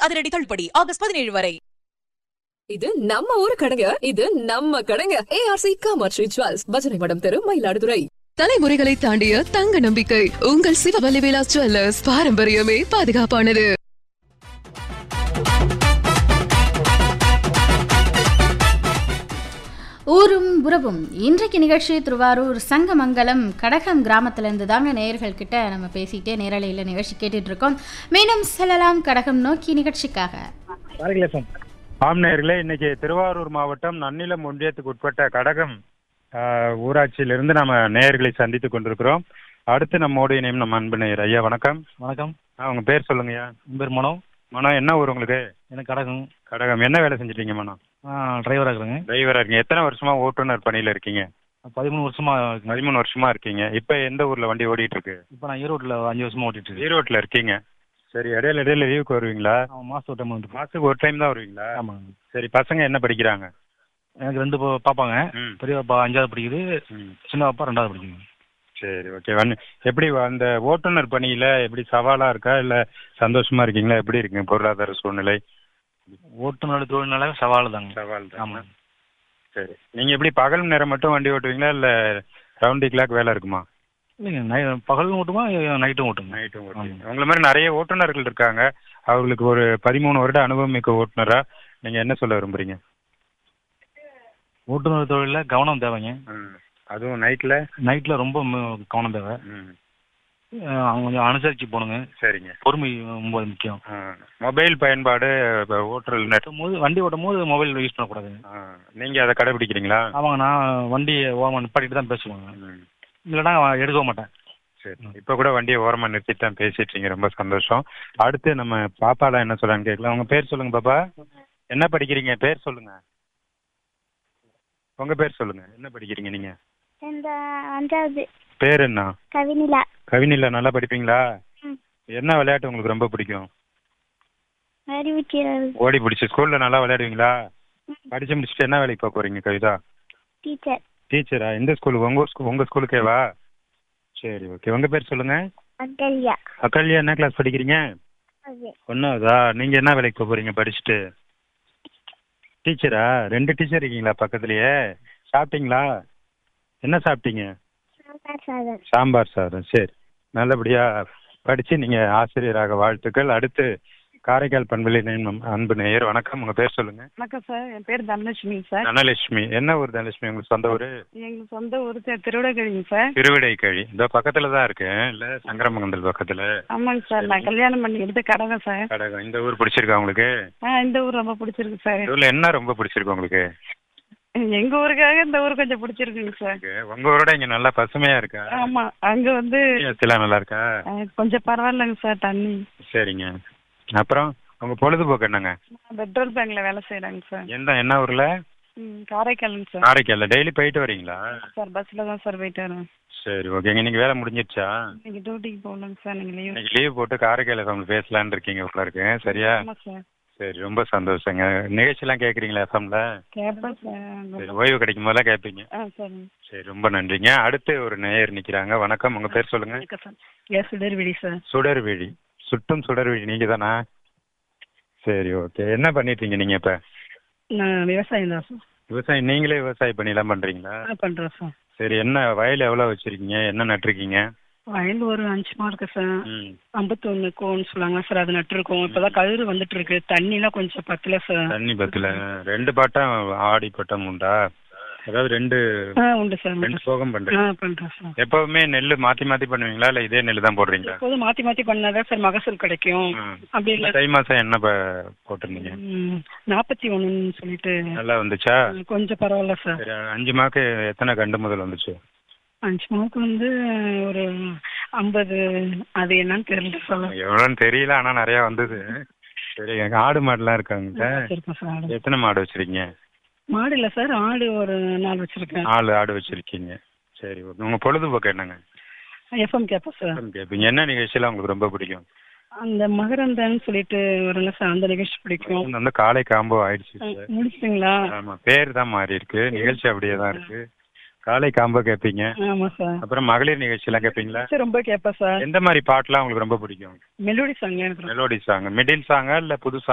அதிரடி தள்ளுபடி ஆகஸ்ட் பதினேழு வரை இது நம்ம ஊரு கடைங்க இது நம்ம கடைங்க ஏஆர்சி காமர்ஷி ஜுவல்ஸ் பஜனை மடம் தெரு மயிலாடுதுறை தலைமுறைகளை தாண்டிய தங்க நம்பிக்கை உங்கள் சிவவல்லி விலாஸ் ஜுவல்லர்ஸ் பாரம்பரியமே பாதுகாப்பானது ஊரும் உறவும் இன்றைக்கு நிகழ்ச்சி திருவாரூர் சங்கமங்கலம் கடகம் கிராமத்திலேருந்து தாங்க நேயர்கள் கிட்ட நம்ம பேசிக்கிட்டே நேரலையில் நிகழ்ச்சி கேட்டுட்டு இருக்கோம் மீண்டும் செல்லலாம் கடகம் நோக்கி நிகழ்ச்சிக்காக பாரகிலேசன் ஆம் நேயர்களே இன்னைக்கு திருவாரூர் மாவட்டம் நன்னிலம் ஒன்றியத்துக்கு உட்பட்ட கடகம் ஆஹ், ஊராட்சியிலிருந்து நம்ம நேயர்களை சந்தித்துக் கொண்டிருக்கிறோம் அடுத்து நம்மோடு இணையும் நம்ம அன்பு நேயர் ஐயா வணக்கம் வணக்கம் ஆ, உங்க பேர் சொல்லுங்கய்யா என் பேர் மனோ மனோ என்ன ஊர் உங்களுக்கு எனக்கு கடகம் கடகம் என்ன வேலை செஞ்சிட்டீங்க மனோ டிரைவராக இருக்கிறேங்க டிரைவரா இருக்கீங்க எத்தனை வருஷமா ஓட்டுநர் பணியில இருக்கீங்க பதிமூணு வருஷமா இருக்குங்க பதிமூணு வருஷமா இருக்கீங்க இப்ப எந்த ஊர்ல வண்டி ஓடிட்டு இருக்கு இப்போ நான் ஈரோட்டில் அஞ்சு வருஷமா ஓட்டிட்டு இருக்கேன் ஈரோட்ல இருக்கீங்க சரி இடையில இடையில லீவுக்கு வருவீங்களா அவன் மாதம் ஒரு டைம் வந்துட்டு மாசத்துக்கு ஒரு டைம் தான் வருவீங்களா ஆமாங்க சரி பசங்க என்ன படிக்கிறாங்க எனக்கு ரெண்டு பா- பாப்பாங்க ம். பெரிய பாப்பா அஞ்சாவது படிக்குது ம். சின்ன பாப்பா ரெண்டாவது படிக்குது சரி ஓகே வந்து எப்படி அந்த ஓட்டுநர் பணியில எப்படி சவாலா இருக்கா இல்ல சந்தோஷமா இருக்கீங்களா எப்படி இருக்குங்க பொருளாதார சூழ்நிலை ஓட்டுநர் தொழில்னால சவால் தாங்க சவால் ஆமாம் சரி நீங்க எப்படி பகல் நேரம் மட்டும் வண்டி ஓட்டுவீங்களா இல்ல ரவுண்ட் கிளாக் வேலை இருக்குமா இல்லைங்க நை பகலும் ஓட்டுமா நைட்டும் ஓட்டுங்க நைட்டும் ஆமாம். உங்களை மாதிரி நிறைய ஓட்டுநர்கள் இருக்காங்க அவங்களுக்கு ஒரு பதிமூணு வருட அனுபவம் மிக்க ஓட்டுநரா நீங்க என்ன சொல்ல விரும்புறீங்க ஓட்டுநர் தொழிலில் கவனம் தேவைங்க அதுவும் நைட்ல நைட்டில் ரொம்ப ம- கவனம் தேவை அஹ் அவங்க கொஞ்சம் அனுசரித்து போகணுங்க சரிங்க பொறுமை ரொம்ப முக்கியம் மொபைல் பயன்பாடு இப்ப ஓட்டுறல் net- ஓட்டும் போது வண்டி ஓட்டும் போது மொபைல் யூஸ் பண்ணக்கூடாதுங்க ஆ, நீங்க அதை கடைபிடிக்கிறீங்களா ஆமாங்க நான் வண்டி ஓரமாக நிப்பாட்டிட்டு தான் பேசுவேங்க ம். இல்லைன்னா எடுக்க மாட்டேன் சரி இப்ப கூட வண்டியை ஓரமா நிறுத்திட்டு தான் பேசிட்டு இருக்கீங்க ரொம்ப சந்தோஷம் அடுத்து நம்ம பாப்பாலாம் என்ன சொல்றான்னு கேட்கலாம் உங்க பேர் சொல்லுங்க பாப்பா என்ன படிக்கிறீங்க பேர் சொல்லுங்க உங்க பேர் சொல்லுங்க என்ன படிக்கிறீங்க நீங்க இந்த அஞ்சாவது பேர் என்ன கவினிலா கவினில நல்லா படிப்பீங்களா ம். என்ன விளையாட்டு உங்களுக்கு ரொம்ப பிடிக்கும் அறிவிக்கிறது ஓடி பிடிச்சி ஸ்கூல்ல நல்லா விளையாடுவீங்களா படிச்சு முடிச்சுட்டு என்ன வேலைக்கு போக போறீங்க கவிதா டீச்சர் டீச்சரா எந்த ஸ்கூலுக்கு உங்க ஸ்கூல் உங்க ஸ்கூலுக்கேவா சரி ஓகே உங்க பேர் சொல்லுங்க அங்கல்யா அக்கல்யா என்ன கிளாஸ் படிக்கிறீங்க அது ஒன்னாவதா நீங்க என்ன வேலைக்கு போக போறீங்க படிச்சுட்டு டீச்சரா ரெண்டு டீச்சர் இருக்கீங்களா பக்கத்துலயே சாப்பிட்டீங்களா என்ன சாப்பிட்டீங்க சாம்பார் சாதம் சாம்பார் சாதம் சரி நல்லபடியா படிச்சு நீங்க ஆசிரியராக வாழ்த்துக்கள் அடுத்து காரைக்கால் பண்பலை நேயம் அன்பு நேயர் வணக்கம் உங்க பேர் சொல்லுங்க வணக்கம் சார் என் பேர் தனலட்சுமி சார் தனலட்சுமி என்ன ஊர் தனலட்சுமி உங்களுக்கு சொந்த ஊரு எங்களுக்கு சொந்த ஊர் சார் திருவிடக்கழிங்க சார் திருவிடைக்கழி இந்த பக்கத்துல தான் இருக்கு இல்ல சங்கரமங்கந்தல் பக்கத்துல ஆமாங்க சார் நான் கல்யாணம் பண்ணி எடுத்த கடகம் சார் கடகம் இந்த ஊர் பிடிச்சிருக்கா உங்களுக்கு ஆ இந்த ஊர் ரொம்ப பிடிச்சிருக்கு சார் இந்த ஊர்ல என்ன ரொம்ப பிடிச்சிருக்கு உங்களுக்கு எங்க ஊருக்காக இந்த ஊர் கொஞ்சம் பிடிச்சிருக்குங்க சார் இருக்கு. உங்க ஊரோட இங்க நல்லா பசுமையா இருக்கா ஆமா அங்க வந்து எல்லாம் நல்லா இருக்கா ஆ, கொஞ்சம் பரவாயில்லைங்க சார் தண்ணி சரிங்க அப்புறம் உங்க பொழுதுபோக்கு என்னங்க நான் பெட்ரோல் பேங்க்ல வேலை செய்யறாங்க சார் எந்த என்ன ஊர்ல ம் காரைக்காலுங்க சார் காரைக்கால்ல டெய்லி போயிட்டு வரீங்களா சார் பஸ்ல தான் சார் போயிட்டு வரேன் சரி ஓகேங்க இன்னைக்கு வேலை முடிஞ்சிருச்சா இன்னைக்கு டியூட்டிக்கு போகலங்க சார் நீங்க லீவ் இன்னைக்கு லீவ் போட்டு காரைக்கால் எஃப்எம் பேசலான்னு இருக்கீங்க உள்ள இருக்கு சரியா ஆமா சார் சரி ரொம்ப சந்தோஷங்க நிகழ்ச்சியெல்லாம் கேட்குறீங்களா எஃப்எம்ல கேட்பேன் சார் சரி ஓய்வு கிடைக்கும் போதெல்லாம் கேட்பீங்க ஆ சரிங்க சரி ரொம்ப நன்றிங்க அடுத்து ஒரு நேயர் நிக்கிறாங்க வணக்கம் உங்க பேர் சொல்லுங்க வணக்கம் sir yes Sudarvizhi sir Sudarvizhi சுட்டும் சுடர்விழி நீங்க தானா சரி ஓகே என்ன பண்ணிட்டீங்க நீங்க இப்ப நான் விவசாயம் தான் சார் விவசாயம் நீங்களே விவசாயம் பண்ணிலாம் பண்றீங்களா ஆ பண்றேன் சார் சரி என்ன வயல் எவ்வளவு வச்சிருக்கீங்க என்ன நட்டிருக்கீங்க வயல் ஒரு அஞ்சு மா இருக்கு சார் ம் ஐம்பத்தொன்னு கோன்னு சொல்லுவாங்க சார் அது நட்டுருக்கோம் இப்பதான் கதிர் வந்துட்டு இருக்கு தண்ணிலாம் கொஞ்சம் பத்தல சார் தண்ணி பத்துல ரெண்டு பாட்டம் ஆடி பட்டம் உண்டா அதாவது ரெண்டு ஆ உண்டு சார் ரெண்டு போகம் ஆ பண்றீங்க பண்றேன் சார் எப்பவுமே நெல் மாத்தி மாத்தி பண்ணுவீங்களா இல்ல இதே நெல் தான் போடுறீங்களா எப்போதும் மாத்தி மாத்தி பண்ணாதான் சார் மகசூல் கிடைக்கும் ம். அப்படி இந்த இல்ல தை மாசம் என்ன ப- போட்டிருந்தீங்க ம், நாற்பத்தி ஒண்ணுன்னு சொல்லிட்டு நல்லா வந்துச்சா ஆ, கொஞ்சம் பரவாயில்ல சார் சரி அஞ்சு மாக்கு எத்தனை கண்டு முதல் வந்துச்சு அஞ்சு மாவுக்கு வந்து ஒரு ஐம்பது அது என்னன்னு தெரியல சொல்ல எவ்வளோன்னு தெரியல ஆனா நிறைய வந்தது சரி எனக்கு ஆடு மாடுலாம் இருக்காங்க வச்சிருக்கேன் சார் ஆடு எத்தனை மாடு வச்சிருக்கீங்க மாடு இல்ல சார் ஆடு ஒரு நாலு வச்சிருக்கேன் நாலு ஆடு வச்சிருக்கீங்க சரி ஓகே உங்க பொழுதுபோக்கு என்னங்க எஃப்எம் கேட்பேன் சார் கேட்பீங்க என்ன நிகழ்ச்சியெல்லாம் உங்களுக்கு ரொம்ப பிடிக்கும் அந்த மகரந்தன்னு சொல்லிட்டு வருங்க சார் அந்த நிகழ்ச்சி பிடிக்கும் வந்து காலை காம்போ ஆயிடுச்சு ஆ, சார் முடிச்சிங்களா ஆமா பேர் தான் மாறி இருக்கு நிகழ்ச்சி அப்படியே தான் இருக்கு காலை காம்போ கேட்பீங்க ஆமா சார் அப்புறம் மகளிர் நிகழ்ச்சியெல்லாம் கேட்பீங்களா சரி, ரொம்ப கேட்பேன் சார் எந்த மாதிரி பாட்டுலாம் உங்களுக்கு ரொம்ப பிடிக்கும் மெலோடி சாங் எனக்கு ரொம்ப மெலோடி சாங் மிடில் சாங்கா இல்ல புது